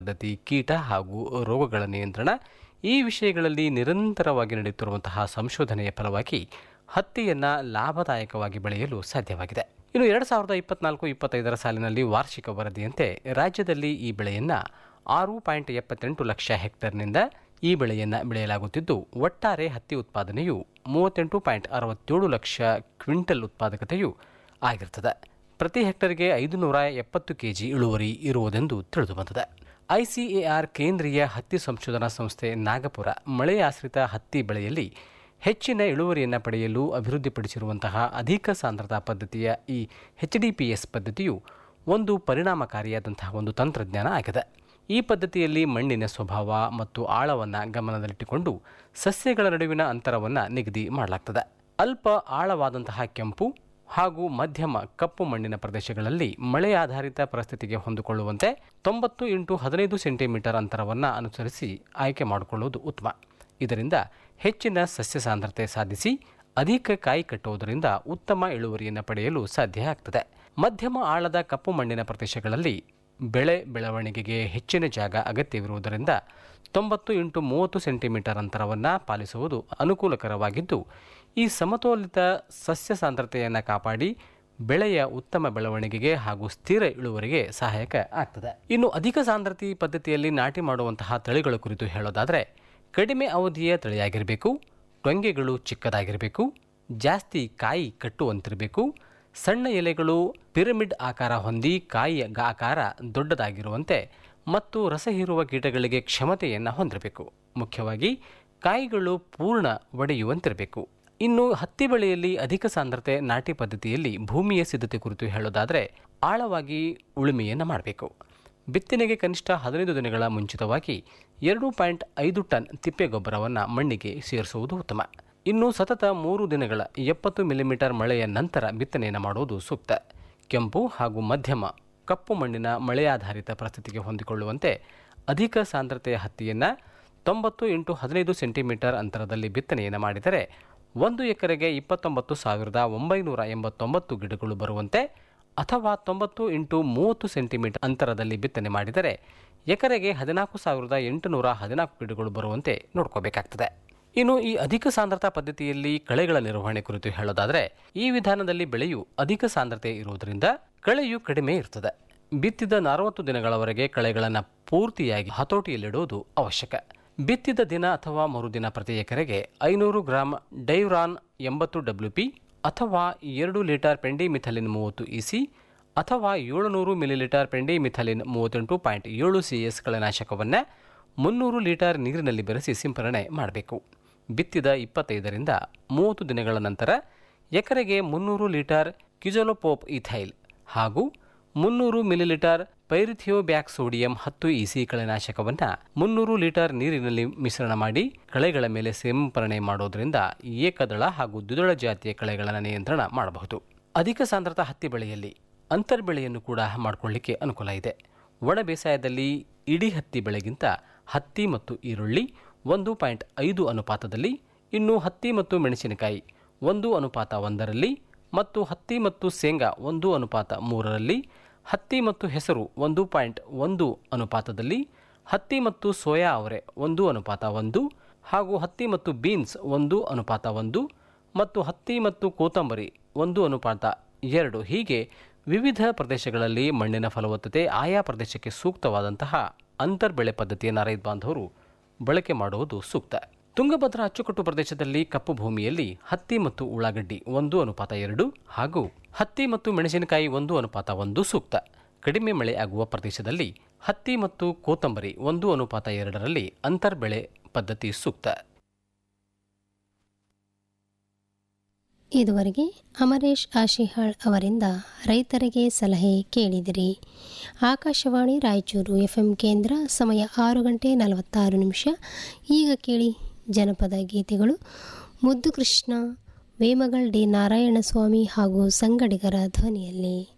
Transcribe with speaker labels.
Speaker 1: ಪದ್ಧತಿ ಕೀಟ ಹಾಗೂ ರೋಗಗಳ ನಿಯಂತ್ರಣ ಈ ವಿಷಯಗಳಲ್ಲಿ ನಿರಂತರವಾಗಿ ನಡೆಯುತ್ತಿರುವಂತಹ ಸಂಶೋಧನೆಯ ಫಲವಾಗಿ ಹತ್ತಿಯನ್ನು ಲಾಭದಾಯಕವಾಗಿ ಬೆಳೆಯಲು ಸಾಧ್ಯವಾಗಿದೆ ಇನ್ನು ಎರಡು ಸಾವಿರದ ಇಪ್ಪತ್ನಾಲ್ಕು ಇಪ್ಪತ್ತೈದರ ಸಾಲಿನಲ್ಲಿ ವಾರ್ಷಿಕ ವರದಿಯಂತೆ ರಾಜ್ಯದಲ್ಲಿ ಈ ಬೆಳೆಯನ್ನು ಆರು ಪಾಯಿಂಟ್ ಎಪ್ಪತ್ತೆಂಟು ಲಕ್ಷ ಹೆಕ್ಟರ್ನಿಂದ ಈ ಬೆಳೆಯನ್ನು ಬೆಳೆಯಲಾಗುತ್ತಿದ್ದು ಒಟ್ಟಾರೆ ಹತ್ತಿ ಉತ್ಪಾದನೆಯು ಮೂವತ್ತೆಂಟು ಪಾಯಿಂಟ್ ಅರವತ್ತೇಳು ಲಕ್ಷ ಕ್ವಿಂಟಲ್ ಉತ್ಪಾದಕತೆಯು ಆಗಿರುತ್ತದೆ ಪ್ರತಿ ಹೆಕ್ಟರ್ಗೆ ಐದು ನೂರ ಎಪ್ಪತ್ತು ಕೆಜಿ ಇಳುವರಿ ಇರುವುದೆಂದು ತಿಳಿದುಬಂದಿದೆ ಐಸಿಎಆರ್ ಕೇಂದ್ರೀಯ ಹತ್ತಿ ಸಂಶೋಧನಾ ಸಂಸ್ಥೆ ನಾಗಪುರ ಮಳೆಯಾಶ್ರಿತ ಹತ್ತಿ ಬೆಳೆಯಲ್ಲಿ ಹೆಚ್ಚಿನ ಇಳುವರಿಯನ್ನು ಪಡೆಯಲು ಅಭಿವೃದ್ಧಿಪಡಿಸಿರುವಂತಹ ಅಧಿಕ ಸಾಂದ್ರತಾ ಪದ್ಧತಿಯ ಈ ಎಚ್ ಡಿ ಪಿ ಎಸ್ ಪದ್ಧತಿಯು ಒಂದು ಪರಿಣಾಮಕಾರಿಯಾದಂತಹ ಒಂದು ತಂತ್ರಜ್ಞಾನ ಆಗಿದೆ ಈ ಪದ್ಧತಿಯಲ್ಲಿ ಮಣ್ಣಿನ ಸ್ವಭಾವ ಮತ್ತು ಆಳವನ್ನು ಗಮನದಲ್ಲಿಟ್ಟುಕೊಂಡು ಸಸ್ಯಗಳ ನಡುವಿನ ಅಂತರವನ್ನು ನಿಗದಿ ಮಾಡಲಾಗ್ತದೆ ಅಲ್ಪ ಆಳವಾದಂತಹ ಕೆಂಪು ಹಾಗೂ ಮಧ್ಯಮ ಕಪ್ಪು ಮಣ್ಣಿನ ಪ್ರದೇಶಗಳಲ್ಲಿ ಮಳೆ ಆಧಾರಿತ ಪರಿಸ್ಥಿತಿಗೆ ಹೊಂದಿಕೊಳ್ಳುವಂತೆ ತೊಂಬತ್ತು ಇಂಟು ಹದಿನೈದು ಸೆಂಟಿಮೀಟರ್ ಅಂತರವನ್ನು ಅನುಸರಿಸಿ ಆಯ್ಕೆ ಮಾಡಿಕೊಳ್ಳುವುದು ಉತ್ತಮ ಇದರಿಂದ ಹೆಚ್ಚಿನ ಸಸ್ಯ ಸಾಂದ್ರತೆ ಸಾಧಿಸಿ ಅಧಿಕ ಕಾಯಿ ಕಟ್ಟುವುದರಿಂದ ಉತ್ತಮ ಇಳುವರಿಯನ್ನು ಪಡೆಯಲು ಸಾಧ್ಯ ಆಗ್ತದೆ ಮಧ್ಯಮ ಆಳದ ಕಪ್ಪು ಮಣ್ಣಿನ ಪ್ರದೇಶಗಳಲ್ಲಿ ಬೆಳೆ ಬೆಳವಣಿಗೆಗೆ ಹೆಚ್ಚಿನ ಜಾಗ ಅಗತ್ಯವಿರುವುದರಿಂದ ತೊಂಬತ್ತು ಇಂಟು ಮೂವತ್ತು ಸೆಂಟಿಮೀಟರ್ ಅಂತರವನ್ನು ಪಾಲಿಸುವುದು ಅನುಕೂಲಕರವಾಗಿದ್ದು ಈ ಸಮತೋಲಿತ ಸಸ್ಯ ಸಾಂದ್ರತೆಯನ್ನು ಕಾಪಾಡಿ ಬೆಳೆಯ ಉತ್ತಮ ಬೆಳವಣಿಗೆಗೆ ಹಾಗೂ ಸ್ಥಿರ ಇಳುವರಿಗೆ ಸಹಾಯಕ ಆಗ್ತದೆ ಇನ್ನು ಅಧಿಕ ಸಾಂದ್ರತೆ ಪದ್ಧತಿಯಲ್ಲಿ ನಾಟಿ ಮಾಡುವಂತಹ ತಳಿಗಳ ಕುರಿತು ಹೇಳೋದಾದರೆ ಕಡಿಮೆ ಅವಧಿಯ ತಳಿಯಾಗಿರಬೇಕು ಟೊಂಗೆಗಳು ಚಿಕ್ಕದಾಗಿರಬೇಕು ಜಾಸ್ತಿ ಕಾಯಿ ಕಟ್ಟುವಂತಿರಬೇಕು ಸಣ್ಣ ಎಲೆಗಳು ಪಿರಮಿಡ್ ಆಕಾರ ಹೊಂದಿ ಕಾಯಿಯ ಆಕಾರ ದೊಡ್ಡದಾಗಿರುವಂತೆ ಮತ್ತು ರಸ ಹೀರುವ ಕೀಟಗಳಿಗೆ ಕ್ಷಮತೆಯನ್ನು ಹೊಂದಿರಬೇಕು ಮುಖ್ಯವಾಗಿ ಕಾಯಿಗಳು ಪೂರ್ಣ ಒಡೆಯುವಂತಿರಬೇಕು ಇನ್ನು ಹತ್ತಿ ಬೆಳೆಯಲ್ಲಿ ಅಧಿಕ ಸಾಂದ್ರತೆ ನಾಟಿ ಪದ್ಧತಿಯಲ್ಲಿ ಭೂಮಿಯ ಸಿದ್ಧತೆ ಕುರಿತು ಹೇಳೋದಾದರೆ ಆಳವಾಗಿ ಉಳುಮೆಯನ್ನು ಮಾಡಬೇಕು ಬಿತ್ತನೆಗೆ ಕನಿಷ್ಠ ಹದಿನೈದು ದಿನಗಳ ಮುಂಚಿತವಾಗಿ ಎರಡು ಪಾಯಿಂಟ್ ಐದು ಟನ್ ತಿಪ್ಪೆಗೊಬ್ಬರವನ್ನು ಮಣ್ಣಿಗೆ ಸೇರಿಸುವುದು ಉತ್ತಮ ಇನ್ನು ಸತತ ಮೂರು ದಿನಗಳ ಎಪ್ಪತ್ತು ಮಿಲಿಮೀಟರ್ ಮಳೆಯ ನಂತರ ಬಿತ್ತನೆಯನ್ನು ಮಾಡುವುದು ಸೂಕ್ತ ಕೆಂಪು ಹಾಗೂ ಮಧ್ಯಮ ಕಪ್ಪು ಮಣ್ಣಿನ ಮಳೆಯಾಧಾರಿತ ಪರಿಸ್ಥಿತಿಗೆ ಹೊಂದಿಕೊಳ್ಳುವಂತೆ ಅಧಿಕ ಸಾಂದ್ರತೆಯ ಹತ್ತಿಯನ್ನು ತೊಂಬತ್ತು ಇಂಟು ಹದಿನೈದು ಸೆಂಟಿಮೀಟರ್ ಅಂತರದಲ್ಲಿ ಬಿತ್ತನೆಯನ್ನು ಮಾಡಿದರೆ ಒಂದು ಎಕರೆಗೆ ಇಪ್ಪತ್ತೊಂಬತ್ತು ಸಾವಿರದ ಒಂಬೈನೂರ ಎಂಬತ್ತೊಂಬತ್ತು ಗಿಡಗಳು ಬರುವಂತೆ ಅಥವಾ ತೊಂಬತ್ತು ಇಂಟು ಮೂವತ್ತು ಸೆಂಟಿಮೀಟರ್ ಅಂತರದಲ್ಲಿ ಬಿತ್ತನೆ ಮಾಡಿದರೆ ಎಕರೆಗೆ ಹದಿನಾಲ್ಕು ಸಾವಿರದ ಎಂಟುನೂರ ಹದಿನಾಲ್ಕು ಗಿಡಗಳು ಬರುವಂತೆ ನೋಡ್ಕೋಬೇಕಾಗ್ತದೆ ಇನ್ನು ಈ ಅಧಿಕ ಸಾಂದ್ರತಾ ಪದ್ಧತಿಯಲ್ಲಿ ಕಳೆಗಳ ನಿರ್ವಹಣೆ ಕುರಿತು ಹೇಳೋದಾದರೆ ಈ ವಿಧಾನದಲ್ಲಿ ಬೆಳೆಯು ಅಧಿಕ ಸಾಂದ್ರತೆ ಇರುವುದರಿಂದ ಕಳೆಯು ಕಡಿಮೆ ಇರ್ತದೆ ಬಿತ್ತಿದ ನಲವತ್ತು ದಿನಗಳವರೆಗೆ ಕಳೆಗಳನ್ನು ಪೂರ್ತಿಯಾಗಿ ಹತೋಟಿಯಲ್ಲಿಡುವುದು ಅವಶ್ಯಕ ಬಿತ್ತಿದ ದಿನ ಅಥವಾ ಮರುದಿನ ಪ್ರತಿ ಎಕರೆಗೆ ಐನೂರು ಗ್ರಾಂ ಡೈವ್ರಾನ್ ಎಂಬತ್ತು ಡಬ್ಲ್ಯೂ ಪಿ ಅಥವಾ ಎರಡು ಲೀಟರ್ ಪೆಂಡಿಮಿಥಲಿನ್ ಮೂವತ್ತು ಇಸಿ ಅಥವಾ ಏಳುನೂರು ಮಿಲಿಲೀಟರ್ ಪೆಂಡಿಮಿಥಲಿನ್ ಮೂವತ್ತೆಂಟು ಪಾಯಿಂಟ್ ಏಳು ಸಿ ಎಸ್ ಕಳೆನಾಶಕವನ್ನು ಮುನ್ನೂರು ಲೀಟರ್ ನೀರಿನಲ್ಲಿ ಬೆರೆಸಿ ಸಿಂಪರಣೆ ಮಾಡಬೇಕು ಬಿತ್ತಿದ ಇಪ್ಪತ್ತೈದರಿಂದ ಮೂವತ್ತು ದಿನಗಳ ನಂತರ ಎಕರೆಗೆ ಮುನ್ನೂರು ಲೀಟರ್ ಕ್ಯುಜೊಲೋಪೋಪ್ ಇಥೈಲ್ ಹಾಗೂ ಮುನ್ನೂರು ಮಿಲಿಲೀಟರ್ ಪೈರಿಥಿಯೋಬ್ಯಾಕ್ ಸೋಡಿಯಂ ಹತ್ತು ಇಸಿ ಕಳೆನಾಶಕವನ್ನು ಮುನ್ನೂರು ಲೀಟರ್ ನೀರಿನಲ್ಲಿ ಮಿಶ್ರಣ ಮಾಡಿ ಕಳೆಗಳ ಮೇಲೆ ಸಿಂಪರಣೆ ಮಾಡೋದ್ರಿಂದ ಏಕದಳ ಹಾಗೂ ದ್ವಿದಳ ಜಾತಿಯ ಕಳೆಗಳನ್ನು ನಿಯಂತ್ರಣ ಮಾಡಬಹುದು ಅಧಿಕ ಸಾಂದ್ರತಾ ಹತ್ತಿ ಬೆಳೆಯಲ್ಲಿ ಅಂತರ್ಬೆಳೆಯನ್ನು ಕೂಡ ಮಾಡಿಕೊಳ್ಳಿಕ್ಕೆ ಅನುಕೂಲ ಇದೆ ಒಣ ಬೇಸಾಯದಲ್ಲಿ ಇಡೀ ಹತ್ತಿ ಬೆಳೆಗಿಂತ ಹತ್ತಿ ಮತ್ತು ಈರುಳ್ಳಿ ಒಂದು ಪಾಯಿಂಟ್ ಐದು ಅನುಪಾತದಲ್ಲಿ ಇನ್ನು ಹತ್ತಿ ಮತ್ತು ಮೆಣಸಿನಕಾಯಿ ಒಂದು ಅನುಪಾತ ಒಂದರಲ್ಲಿ ಮತ್ತು ಹತ್ತಿ ಮತ್ತು ಶೇಂಗಾ ಒಂದು ಅನುಪಾತ ಮೂರರಲ್ಲಿ ಹತ್ತಿ ಮತ್ತು ಹೆಸರು ಒಂದು ಪಾಯಿಂಟ್ ಒಂದು ಅನುಪಾತದಲ್ಲಿ ಹತ್ತಿ ಮತ್ತು ಸೋಯಾ ಅವರೆ ಒಂದು ಅನುಪಾತ ಒಂದು ಹಾಗೂ ಹತ್ತಿ ಮತ್ತು ಬೀನ್ಸ್ ಒಂದು ಅನುಪಾತ ಒಂದು ಮತ್ತು ಹತ್ತಿ ಮತ್ತು ಕೋತಂಬರಿ ಒಂದು ಅನುಪಾತ ಎರಡು ಹೀಗೆ ವಿವಿಧ ಪ್ರದೇಶಗಳಲ್ಲಿ ಮಣ್ಣಿನ ಫಲವತ್ತತೆ ಆಯಾ ಪ್ರದೇಶಕ್ಕೆ ಸೂಕ್ತವಾದಂತಹ ಅಂತರ್ಬೆಳೆ ಪದ್ಧತಿಯನ್ನು ರೈತ ಬಾಂಧವರು ಬಳಕೆ ಮಾಡುವುದು ಸೂಕ್ತ ತುಂಗಭದ್ರಾ ಅಚ್ಚುಕಟ್ಟು ಪ್ರದೇಶದಲ್ಲಿ ಕಪ್ಪು ಭೂಮಿಯಲ್ಲಿ ಹತ್ತಿ ಮತ್ತು ಉಳ್ಳಾಗಡ್ಡಿ ಒಂದು ಅನುಪಾತ ಎರಡು ಹಾಗೂ ಹತ್ತಿ ಮತ್ತು ಮೆಣಸಿನಕಾಯಿ ಒಂದು ಅನುಪಾತ ಒಂದು ಸೂಕ್ತ ಕಡಿಮೆ ಮಳೆ ಆಗುವ ಪ್ರದೇಶದಲ್ಲಿ ಹತ್ತಿ ಮತ್ತು ಕೋತಂಬರಿ ಒಂದು ಅನುಪಾತ ಎರಡರಲ್ಲಿ ಅಂತರ್ಬೆಳೆ ಪದ್ಧತಿ ಸೂಕ್ತ
Speaker 2: ಇದುವರೆಗೆ ಅಮರೇಶ್ ಆಶಿಹಾಳ್ ಅವರಿಂದ ರೈತರಿಗೆ ಸಲಹೆ ಕೇಳಿದಿರಿ ಆಕಾಶವಾಣಿ ರಾಯಚೂರು ಎಫ್ಎಂ ಕೇಂದ್ರ ಸಮಯ ಆರು ಗಂಟೆ ನಲವತ್ತಾರು ನಿಮಿಷ ಈಗ ಕೇಳಿ ಜನಪದ ಗೀತೆಗಳು ಮುದ್ದು ಕೃಷ್ಣ ವೇಮಗಳ್ ಡಿ ನಾರಾಯಣಸ್ವಾಮಿ ಹಾಗೂ ಸಂಗಡಿಗರ ಧ್ವನಿಯಲ್ಲಿ